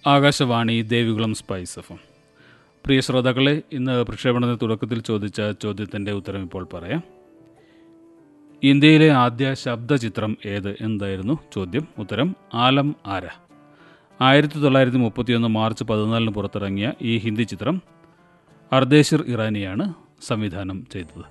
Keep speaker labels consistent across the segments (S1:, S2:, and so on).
S1: Akashvani Devikulam spice F M. പ്രിയ ശ്രോതാക്കളെ ഇന്ന് പ്രക്ഷേപണത്തിന് തുടക്കത്തിൽ ചോദിച്ച ചോദ്യത്തിൻ്റെ ഉത്തരം ഇപ്പോൾ പറയാം ഇന്ത്യയിലെ ആദ്യ ശബ്ദചിത്രം ഏത് എന്തായിരുന്നു ചോദ്യം ഉത്തരം ആലം ആര ആയിരത്തി തൊള്ളായിരത്തി മുപ്പത്തിയൊന്ന് മാർച്ച് പതിനാലിന് പുറത്തിറങ്ങിയ ഈ ഹിന്ദി ചിത്രം അർദേശിർ ഇറാനിയാണ് സംവിധാനം ചെയ്തത്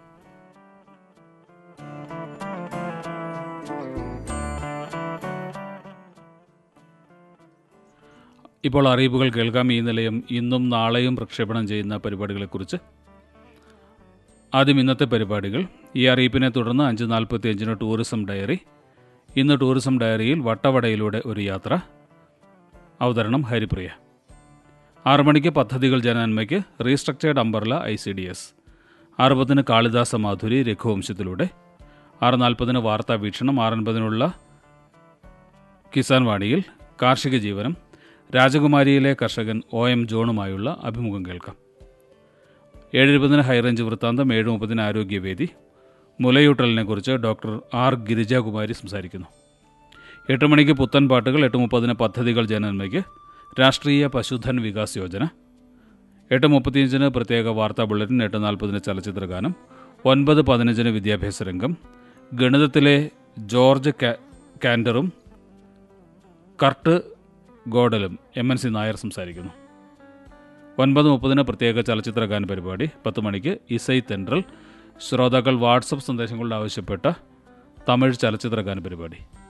S1: ഇപ്പോൾ അറിയിപ്പുകൾ കേൾക്കാം ഈ നിലയം ഇന്നും നാളെയും പ്രക്ഷേപണം ചെയ്യുന്ന പരിപാടികളെക്കുറിച്ച് ആദ്യം ഇന്നത്തെ പരിപാടികൾ ഈ അറിയിപ്പിനെ തുടർന്ന് അഞ്ച് നാൽപ്പത്തി അഞ്ചിന് ടൂറിസം ഡയറി ഇന്ന് ടൂറിസം ഡയറിയിൽ വട്ടവടയിലൂടെ ഒരു യാത്ര അവതരണം ഹരിപ്രിയ ആറ് മണിക്ക് പദ്ധതികൾ ജനനന്മയ്ക്ക് restructured umbrella I C D S ആറ് പത്തിന് കാളിദാസ മാധുരി രഘുവംശത്തിലൂടെ ആറ് നാൽപ്പതിന് വാർത്താ വീക്ഷണം ആറൻപതിനുള്ള കിസാൻ വാണിയിൽ കാർഷിക ജീവനം രാജകുമാരിയിലെ കർഷകൻ ഒ എം ജോണുമായുള്ള അഭിമുഖം കേൾക്കാം ഏഴെഴുപതിന് ഹൈറേഞ്ച് വൃത്താന്തം ഏഴ് മുപ്പതിന് ആരോഗ്യവേദി മുലയൂട്ടലിനെക്കുറിച്ച് ഡോക്ടർ ആർ ഗിരിജാകുമാരി സംസാരിക്കുന്നു എട്ട് മണിക്ക് പുത്തൻ പാട്ടുകൾ എട്ട് മുപ്പതിന് പദ്ധതികൾ ജനനന്മയ്ക്ക് രാഷ്ട്രീയ പശുധൻ വികാസ് യോജന എട്ട് മുപ്പത്തിയഞ്ചിന് പ്രത്യേക വാർത്താ ബുള്ളറ്റിൻ എട്ട് നാൽപ്പതിന് ചലച്ചിത്ര ഗാനം ഒൻപത് പതിനഞ്ചിന് വിദ്യാഭ്യാസ രംഗം ഗണിതത്തിലെ ജോർജ് കാ- കാൻഡറും കർട്ട് ഗോഡലും എം എൻ സി നായർ സംസാരിക്കുന്നു ഒൻപത് മുപ്പതിന് പ്രത്യേക ചലച്ചിത്ര ഗാന പരിപാടി പത്ത് മണിക്ക് ഇസൈ തെൻട്രൽ ശ്രോതാക്കൾ വാട്സപ്പ് സന്ദേശങ്ങളുടെ ആവശ്യപ്പെട്ട തമിഴ് ചലച്ചിത്ര ഗാന പരിപാടി